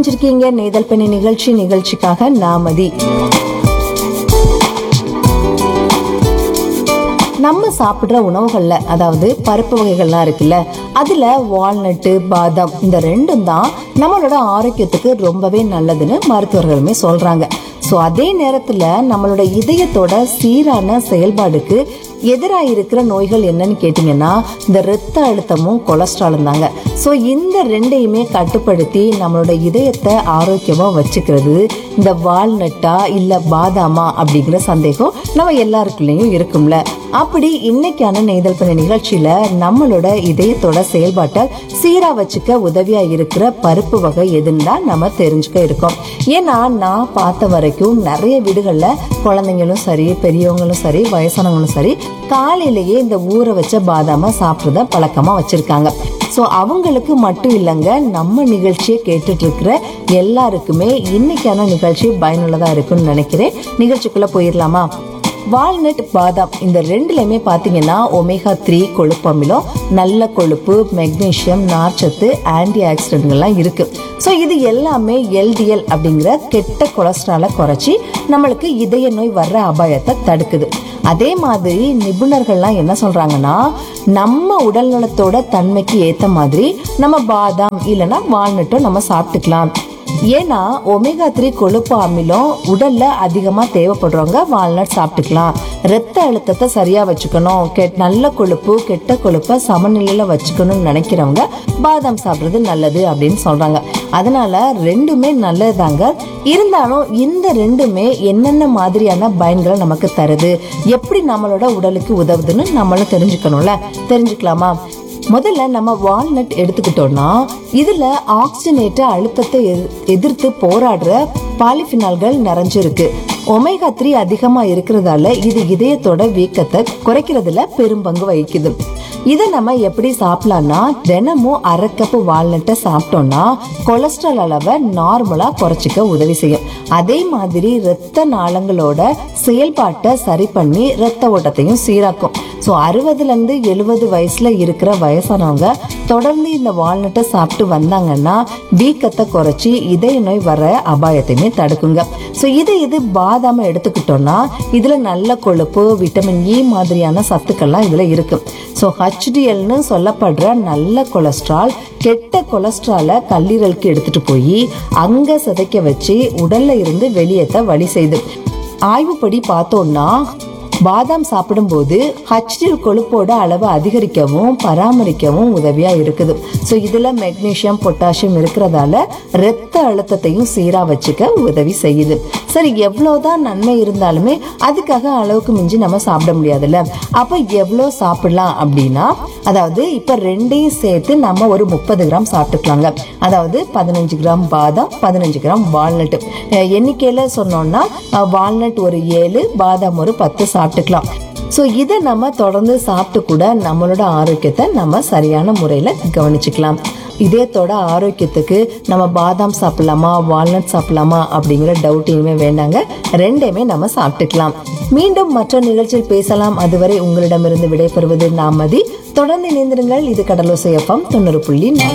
இணைஞ்சிருக்கீங்க நெய்தல் பெண்ணி நிகழ்ச்சி நிகழ்ச்சிக்காக நாமதி நம்ம சாப்பிடுற உணவுகள்ல அதாவது பருப்பு வகைகள்லாம் இருக்குல்ல அதுல வால்நட்டு பாதாம் இந்த ரெண்டும் தான் நம்மளோட ஆரோக்கியத்துக்கு ரொம்பவே நல்லதுன்னு மருத்துவர்களுமே சொல்றாங்க ஸோ அதே நேரத்துல நம்மளோட இதயத்தோட சீரான செயல்பாடுக்கு எதிராக இருக்கிற நோய்கள் என்னன்னு கேட்டிங்கன்னா இந்த இரத்த அழுத்தமும் கொலஸ்ட்ராலும் தாங்க ஸோ இந்த ரெண்டையுமே கட்டுப்படுத்தி நம்மளோட இதயத்தை ஆரோக்கியமாக வச்சுக்கிறது இந்த வால்நட்டா இல்லை பாதாமா அப்படிங்கிற சந்தேகம் நம்ம எல்லாருக்குள்ளேயும் இருக்கும்ல அப்படி இன்னைக்கான நெய்தல் பண்ண நிகழ்ச்சியில நம்மளோட இதயத்தோட செயல்பாட்டை சீரா வச்சுக்க உதவியா இருக்கிற பருப்பு வகை எதுன்னு தான் நம்ம தெரிஞ்சுக்க இருக்கோம் ஏன்னா நான் பார்த்த வரைக்கும் நிறைய வீடுகள்ல குழந்தைங்களும் சரி பெரியவங்களும் சரி வயசானவங்களும் சரி காலையிலேயே இந்த ஊற வச்ச பாதாம சாப்பிட்றத பழக்கமா வச்சிருக்காங்க ஸோ அவங்களுக்கு மட்டும் இல்லைங்க நம்ம நிகழ்ச்சியை கேட்டுட்டு இருக்கிற எல்லாருக்குமே இன்னைக்கான நிகழ்ச்சி பயனுள்ளதா இருக்கும்னு நினைக்கிறேன் நிகழ்ச்சிக்குள்ள போயிடலாமா வால்நட் பாதாம் இந்த ரெண்டுலையுமே பார்த்தீங்கன்னா ஒமேகா த்ரீ கொழுப்பு அமிலம் நல்ல கொழுப்பு மெக்னீசியம் நார்ச்சத்து ஆன்டி ஆக்சிடென்ட்கள்லாம் இருக்கு ஸோ இது எல்லாமே எல்டிஎல் அப்படிங்கிற கெட்ட கொலஸ்ட்ராலை குறைச்சி நம்மளுக்கு இதய நோய் வர்ற அபாயத்தை தடுக்குது அதே மாதிரி நிபுணர்கள்லாம் என்ன சொல்றாங்கன்னா நம்ம உடல் நலத்தோட தன்மைக்கு ஏத்த மாதிரி நம்ம பாதாம் இல்லைன்னா வால்நட்டும் நம்ம சாப்பிட்டுக்கலாம் ஏன்னா ஒமேகா த்ரீ கொழுப்பு அமிலம் உடல்ல அதிகமா தேவைப்படுறவங்க வால்நட் சாப்பிட்டுக்கலாம் ரத்த அழுத்தத்தை சரியா வச்சுக்கணும் கெட் நல்ல கொழுப்பு கெட்ட கொழுப்பை சமநிலையில வச்சுக்கணும்னு நினைக்கிறவங்க பாதாம் சாப்பிடுறது நல்லது அப்படின்னு சொல்றாங்க அதனால ரெண்டுமே நல்லதுதாங்க இருந்தாலும் இந்த ரெண்டுமே என்னென்ன மாதிரியான பயன்களை நமக்கு தருது எப்படி நம்மளோட உடலுக்கு உதவுதுன்னு நம்மளும் தெரிஞ்சுக்கணும்ல தெரிஞ்சுக்கலாமா முதல்ல நம்ம வால்நட் எடுத்துக்கிட்டோம்னா இதுல ஆக்சிஜனேற்ற அழுத்தத்தை எதிர்- எதிர்த்து போராடுற பாலிஃபினால்கள் நிறைஞ்சிருக்கு ஒமேகா த்ரீ அதிகமா இருக்கிறதால இது இதயத்தோட வீக்கத்தை குறைக்கிறதுல பெரும்பங்கு வகிக்குது இதை நம்ம எப்படி சாப்பிடலாம்னா தினமும் அரை கப்பு வால்நட்டை சாப்பிட்டோம்னா கொலஸ்ட்ரால் அளவை நார்மலா குறைச்சிக்க உதவி செய்யும் அதே மாதிரி இரத்த நாளங்களோட செயல்பாட்டை சரி பண்ணி இரத்த ஓட்டத்தையும் சீராக்கும் ஸோ அறுபதுலேருந்து எழுபது வயசுல இருக்கிற வயசானவங்க தொடர்ந்து இந்த வால்நட்டை சாப்பிட்டு வந்தாங்கன்னா வீக்கத்தை குறைச்சி இதய நோய் வர அபாயத்தையுமே தடுக்குங்க ஸோ இது இது பாதாம எடுத்துக்கிட்டோம்னா இதுல நல்ல கொழுப்பு விட்டமின் இ மாதிரியான சத்துக்கள்லாம் இதுல இருக்கு ஸோ ஹச்டிஎல்னு சொல்லப்படுற நல்ல கொலஸ்ட்ரால் கெட்ட கொலஸ்ட்ராலை கல்லீரலுக்கு எடுத்துட்டு போய் அங்க சிதைக்க வச்சு உடல்ல இருந்து வெளியேற்ற வழி செய்யுது ஆய்வுப்படி பார்த்தோம்னா பாதாம் சாப்பிடும்போது ஹச்டிஎல் கொழுப்போட அளவை அதிகரிக்கவும் பராமரிக்கவும் உதவியா இருக்குது ஸோ இதுல மெக்னீசியம் பொட்டாசியம் இருக்கிறதால இரத்த அழுத்தத்தையும் சீரா வச்சுக்க உதவி செய்யுது சரி எவ்வளவுதான் நன்மை இருந்தாலுமே அதுக்காக அளவுக்கு மிஞ்சி நம்ம சாப்பிட முடியாதுல்ல அப்ப எவ்வளோ சாப்பிடலாம் அப்படின்னா அதாவது இப்ப ரெண்டையும் சேர்த்து நம்ம ஒரு முப்பது கிராம் சாப்பிட்டுக்கலாங்க அதாவது பதினஞ்சு கிராம் பாதாம் பதினஞ்சு கிராம் வால்நட் எண்ணிக்கையில சொன்னோம்னா வால்நட் ஒரு ஏழு பாதாம் ஒரு பத்து சாப்பிட்டுக்கலாம் ஸோ இதை நம்ம தொடர்ந்து சாப்பிட்டு கூட நம்மளோட ஆரோக்கியத்தை நம்ம சரியான முறையில் கவனிச்சுக்கலாம் இதயத்தோட ஆரோக்கியத்துக்கு நம்ம பாதாம் சாப்பிடலாமா வால்நட் சாப்பிடலாமா அப்படிங்கிற டவுட் இனிமே வேண்டாங்க ரெண்டையுமே நம்ம சாப்பிட்டுக்கலாம் மீண்டும் மற்ற நிகழ்ச்சியில் பேசலாம் அதுவரை உங்களிடமிருந்து விடைபெறுவது நாமதி தொடர்ந்து இணைந்திருங்கள் இது கடலோசை எஃப்எம் தொண்ணூறு புள்ளி நாலு.